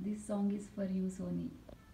this song is for you Soni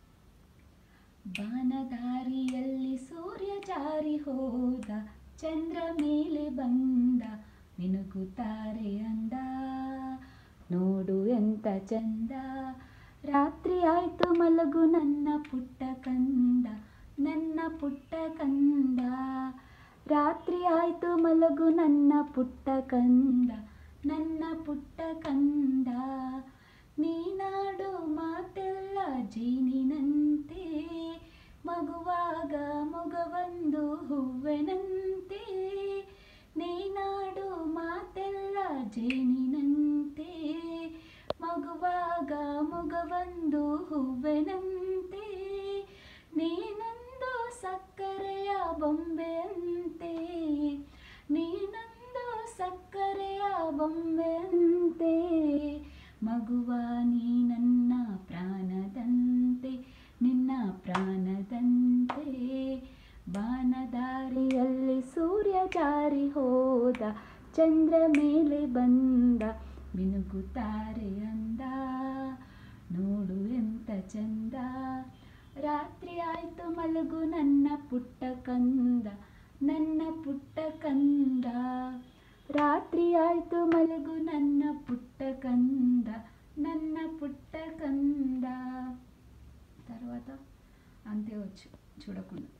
ಬಾನದಾರಿಯಲ್ಲಿ ಸೂರ್ಯ ಜಾರಿ ಹೋದ ಚಂದ್ರ ಮೇಲೆ ಬಂದ ಮಿನುಗುತ್ತಾರೆ ಅಂದ ನೋಡು ಎಂತ ಚಂದ ರಾತ್ರಿ ಆಯ್ತು ಮಲಗು ನನ್ನ ಪುಟ್ಟ ಕಂದ ನನ್ನ ಪುಟ್ಟ ಕಂದ ರಾತ್ರಿ ಆಯ್ತು ಮಲಗು ನನ್ನ ಪುಟ್ಟ ಕಂದ ನನ್ನ ಪುಟ್ಟ ಕಂದ ನೀನಾಡು ಮಾತೆಲ್ಲ ಜೇನಿನಂತೆ ಮಗುವಾಗ ಮೊಗವೊಂದು ಹೂವಿನಂತೆ ನೀನಾಡು ಮಾತೆಲ್ಲ ಜೇನಿನಂತೆ ಮಗುವಾಗ ಮೊಗವೊಂದು ಹೂವಿನಂತೆ ನೀನೊಂದು ಸಕ್ಕರೆಯ ಬೊಂಬೆಯಂತೆ ನೀನೊಂದು ಸಕ್ಕರೆಯ ಬೊಂಬೆಯಂತೆ ಮಗುವ ನೀ ನನ್ನ ಪ್ರಾಣದಂತೆ ನಿನ್ನ ಪ್ರಾಣದಂತೆ ಬಾನದಾರಿಯಲ್ಲಿ ಸೂರ್ಯ ಜಾರಿ ಹೋದ ಚಂದ್ರ ಮೇಲೆ ಬಂದ ಮಿನುಗುತ್ತಾರೆ ಅಂದ ನೋಡು ಎಂತ ಚಂದ ರಾತ್ರಿ ಆಯ್ತು ಮಲಗು ನನ್ನ ಪುಟ್ಟ ಕಂದ ನನ್ನ ಪುಟ್ಟ ಕಂದ ರಾತ್ರಿ ಆಯ್ತು ಮಲಗು ನನ್ನ ಪುಟ್ಟ ಕಂದ ನನ್ನ ಪುಟ್ಟ కంద తర్వాత అంతే వచ్చు చూడకుండా